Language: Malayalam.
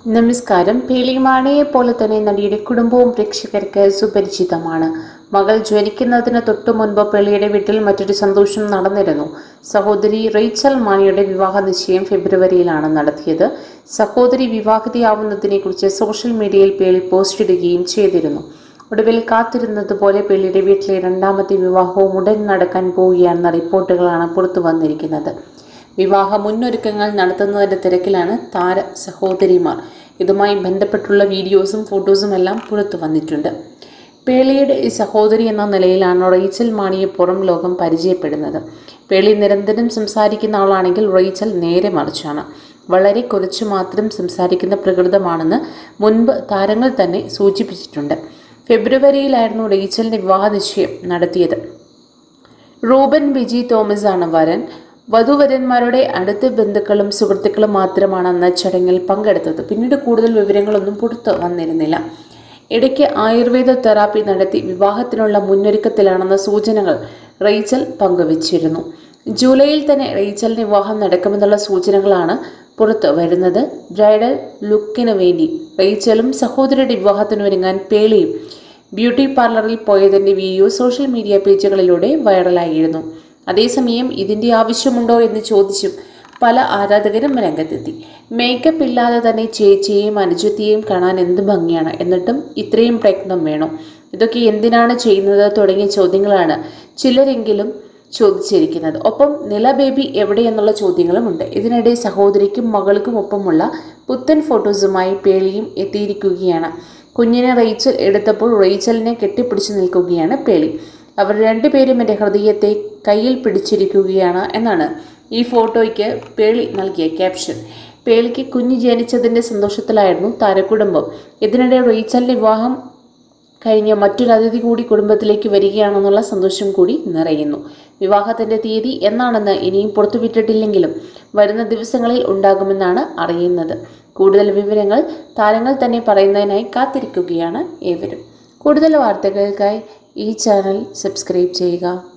നമസ്കാരം പേളിമാണിയെ പോലെ തന്നെ നടിയുടെ കുടുംബവും പ്രേക്ഷകർക്ക് സുപരിചിതമാണ് മകൾ ജനിക്കുന്നതിന് തൊട്ടു മുൻപ് പേളിയുടെ വീട്ടിൽ മറ്റൊരു സന്തോഷം നടന്നിരുന്നു സഹോദരി റേച്ചൽ മാണിയുടെ വിവാഹ നിശ്ചയം ഫെബ്രുവരിയിലാണ് നടത്തിയത് സഹോദരി വിവാഹിതയാവുന്നതിനെക്കുറിച്ച് സോഷ്യൽ മീഡിയയിൽ പേളി പോസ്റ്റ് ഇടുകയും ചെയ്തിരുന്നു ഒടുവിൽ കാത്തിരുന്നതുപോലെ പേളിയുടെ വീട്ടിലെ രണ്ടാമത്തെ വിവാഹവും ഉടൻ നടക്കാൻ പോവുകയാണെന്ന റിപ്പോർട്ടുകളാണ് പുറത്തു വന്നിരിക്കുന്നത് വിവാഹ മുന്നൊരുക്കങ്ങൾ നടത്തുന്നതിൻ്റെ തിരക്കിലാണ് താര സഹോദരിമാർ ഇതുമായി ബന്ധപ്പെട്ടുള്ള വീഡിയോസും ഫോട്ടോസും എല്ലാം പുറത്തു വന്നിട്ടുണ്ട് പേളിയുടെ ഈ സഹോദരി എന്ന നിലയിലാണ് റേച്ചൽ മാണിയെ പുറം ലോകം പരിചയപ്പെടുന്നത് പേളി നിരന്തരം സംസാരിക്കുന്ന ആളാണെങ്കിൽ റേച്ചൽ നേരെ മറിച്ചാണ് വളരെ കുറച്ചു മാത്രം സംസാരിക്കുന്ന പ്രകൃതമാണെന്ന് മുൻപ് താരങ്ങൾ തന്നെ സൂചിപ്പിച്ചിട്ടുണ്ട് ഫെബ്രുവരിയിലായിരുന്നു റേച്ചലിൻ്റെ വിവാഹ നിശ്ചയം നടത്തിയത് റൂബൻ ബിജി തോമസ് ആണ് വരൻ വധുവരന്മാരുടെ അടുത്ത ബന്ധുക്കളും സുഹൃത്തുക്കളും മാത്രമാണ് അന്ന് ചടങ്ങിൽ പങ്കെടുത്തത് പിന്നീട് കൂടുതൽ വിവരങ്ങളൊന്നും പുറത്തു വന്നിരുന്നില്ല ഇടയ്ക്ക് ആയുർവേദ തെറാപ്പി നടത്തി വിവാഹത്തിനുള്ള മുന്നൊരുക്കത്തിലാണെന്ന സൂചനകൾ റേച്ചൽ പങ്കുവച്ചിരുന്നു ജൂലൈയിൽ തന്നെ റേച്ചലിന് വിവാഹം നടക്കുമെന്നുള്ള സൂചനകളാണ് പുറത്തു വരുന്നത് ബ്രൈഡൽ ലുക്കിന് വേണ്ടി റേച്ചലും സഹോദരിയുടെ വിവാഹത്തിന് ഒരുങ്ങാൻ പേളിയും ബ്യൂട്ടി പാർലറിൽ പോയതിൻ്റെ വീഡിയോ സോഷ്യൽ മീഡിയ പേജുകളിലൂടെ വൈറലായിരുന്നു അതേസമയം ഇതിൻ്റെ ആവശ്യമുണ്ടോ എന്ന് ചോദിച്ചും പല ആരാധകരും രംഗത്തെത്തി മേക്കപ്പ് ഇല്ലാതെ തന്നെ ചേച്ചിയെയും അനുജത്തിയെയും കാണാൻ എന്ത് ഭംഗിയാണ് എന്നിട്ടും ഇത്രയും പ്രയത്നം വേണോ ഇതൊക്കെ എന്തിനാണ് ചെയ്യുന്നത് തുടങ്ങിയ ചോദ്യങ്ങളാണ് ചിലരെങ്കിലും ചോദിച്ചിരിക്കുന്നത് ഒപ്പം നില ബേബി എവിടെയെന്നുള്ള ചോദ്യങ്ങളുമുണ്ട് ഇതിനിടെ സഹോദരിക്കും മകൾക്കും ഒപ്പമുള്ള പുത്തൻ ഫോട്ടോസുമായി പേളിയും എത്തിയിരിക്കുകയാണ് കുഞ്ഞിനെ റേച്ചൽ എടുത്തപ്പോൾ റേച്ചലിനെ കെട്ടിപ്പിടിച്ചു നിൽക്കുകയാണ് പേളി അവർ രണ്ടുപേരും എൻ്റെ ഹൃദയത്തെ കയ്യിൽ പിടിച്ചിരിക്കുകയാണ് എന്നാണ് ഈ ഫോട്ടോയ്ക്ക് പേളി നൽകിയ ക്യാപ്ഷൻ പേളിക്ക് കുഞ്ഞ് ജനിച്ചതിൻ്റെ സന്തോഷത്തിലായിരുന്നു താരക്കുടുംബം ഇതിനിടെ റേച്ചലിൻ്റെ വിവാഹം കഴിഞ്ഞ മറ്റൊരു അതിഥി കൂടി കുടുംബത്തിലേക്ക് വരികയാണെന്നുള്ള സന്തോഷം കൂടി നിറയുന്നു വിവാഹത്തിൻ്റെ തീയതി എന്നാണെന്ന് ഇനിയും പുറത്തുവിട്ടിട്ടില്ലെങ്കിലും വരുന്ന ദിവസങ്ങളിൽ ഉണ്ടാകുമെന്നാണ് അറിയുന്നത് കൂടുതൽ വിവരങ്ങൾ താരങ്ങൾ തന്നെ പറയുന്നതിനായി കാത്തിരിക്കുകയാണ് ഏവരും കൂടുതൽ വാർത്തകൾക്കായി ഈ ചാനൽ സബ്സ്ക്രൈബ് ചെയ്യുക